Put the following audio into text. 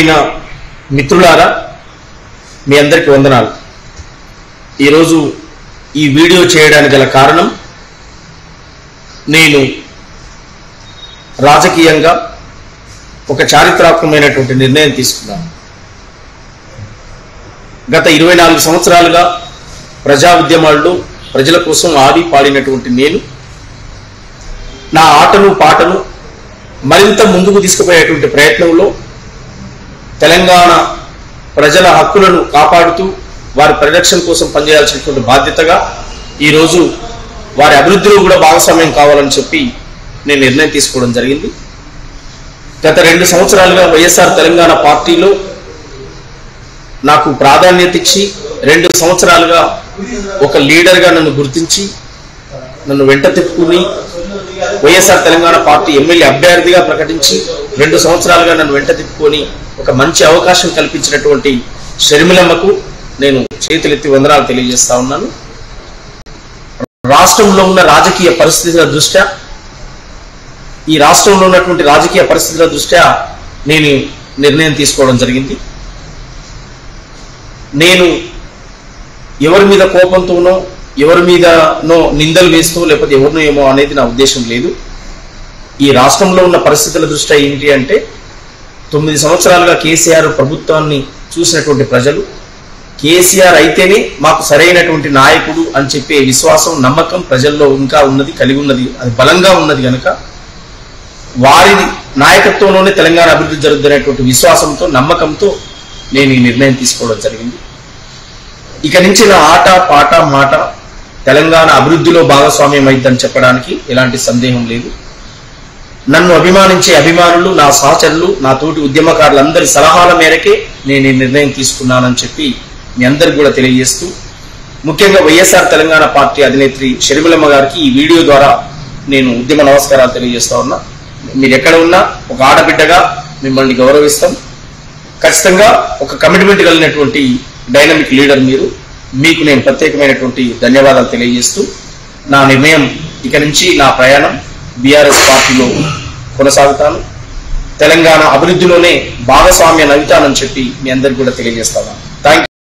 అయిన మిత్రులారా మీ అందరికీ వందనాలు ఈరోజు ఈ వీడియో చేయడానికి గల కారణం నేను రాజకీయంగా ఒక చారిత్రాత్మకమైనటువంటి నిర్ణయం తీసుకున్నాను గత ఇరవై నాలుగు సంవత్సరాలుగా ప్రజా ఉద్యమాల్లో ప్రజల కోసం ఆడి పాడినటువంటి నేను నా ఆటను పాటను మరింత ముందుకు తీసుకుపోయేటువంటి ప్రయత్నంలో తెలంగాణ ప్రజల హక్కులను కాపాడుతూ వారి పరిరక్షణ కోసం పనిచేయాల్సినటువంటి బాధ్యతగా ఈరోజు వారి అభివృద్ధిలో కూడా భాగస్వామ్యం కావాలని చెప్పి నేను నిర్ణయం తీసుకోవడం జరిగింది గత రెండు సంవత్సరాలుగా వైఎస్ఆర్ తెలంగాణ పార్టీలో నాకు ప్రాధాన్యత ఇచ్చి రెండు సంవత్సరాలుగా ఒక లీడర్గా నన్ను గుర్తించి నన్ను వెంట తిప్పుకుని వైఎస్ఆర్ తెలంగాణ పార్టీ ఎమ్మెల్యే అభ్యర్థిగా ప్రకటించి రెండు సంవత్సరాలుగా నన్ను వెంట తిప్పుకొని ఒక మంచి అవకాశం కల్పించినటువంటి షర్మిలమ్మకు నేను చేతులెత్తి వందనాలు తెలియజేస్తా ఉన్నాను రాష్ట్రంలో ఉన్న రాజకీయ పరిస్థితుల దృష్ట్యా ఈ రాష్ట్రంలో ఉన్నటువంటి రాజకీయ పరిస్థితుల దృష్ట్యా నేను నిర్ణయం తీసుకోవడం జరిగింది నేను ఎవరి మీద కోపంతోనో ఎవరి మీదనో నిందలు వేస్తూ లేకపోతే ఎవరినో ఏమో అనేది నా ఉద్దేశం లేదు ఈ రాష్ట్రంలో ఉన్న పరిస్థితుల దృష్ట్యా ఏంటి అంటే తొమ్మిది సంవత్సరాలుగా కేసీఆర్ ప్రభుత్వాన్ని చూసినటువంటి ప్రజలు కేసీఆర్ అయితేనే మాకు సరైనటువంటి నాయకుడు అని చెప్పే విశ్వాసం నమ్మకం ప్రజల్లో ఇంకా ఉన్నది కలిగి ఉన్నది అది బలంగా ఉన్నది కనుక వారి నాయకత్వంలోనే తెలంగాణ అభివృద్ధి జరుగుతున్నటువంటి విశ్వాసంతో నమ్మకంతో నేను ఈ నిర్ణయం తీసుకోవడం జరిగింది ఇక నుంచి నా ఆట పాట మాట తెలంగాణ అభివృద్ధిలో భాగస్వామ్యం అయిద్దని చెప్పడానికి ఎలాంటి సందేహం లేదు నన్ను అభిమానించే అభిమానులు నా సహచరులు నా తోటి ఉద్యమకారులందరి సలహాల మేరకే నేను ఈ నిర్ణయం తీసుకున్నానని చెప్పి మీ అందరికి కూడా తెలియజేస్తూ ముఖ్యంగా వైఎస్ఆర్ తెలంగాణ పార్టీ అధినేత్రి షర్మిలమ్మ గారికి ఈ వీడియో ద్వారా నేను ఉద్యమ నమస్కారాలు తెలియజేస్తా ఉన్నా మీరు ఎక్కడ ఉన్నా ఒక ఆడబిడ్డగా మిమ్మల్ని గౌరవిస్తాం ఖచ్చితంగా ఒక కమిట్మెంట్ కలిగినటువంటి డైనమిక్ లీడర్ మీరు మీకు నేను ప్రత్యేకమైనటువంటి ధన్యవాదాలు తెలియజేస్తూ నా నిర్ణయం ఇక నుంచి నా ప్రయాణం బీఆర్ఎస్ పార్టీలో కొనసాగుతాను తెలంగాణ అభివృద్ధిలోనే భాగస్వామ్య నవ్వుతానని చెప్పి మీ అందరికి కూడా తెలియజేస్తాను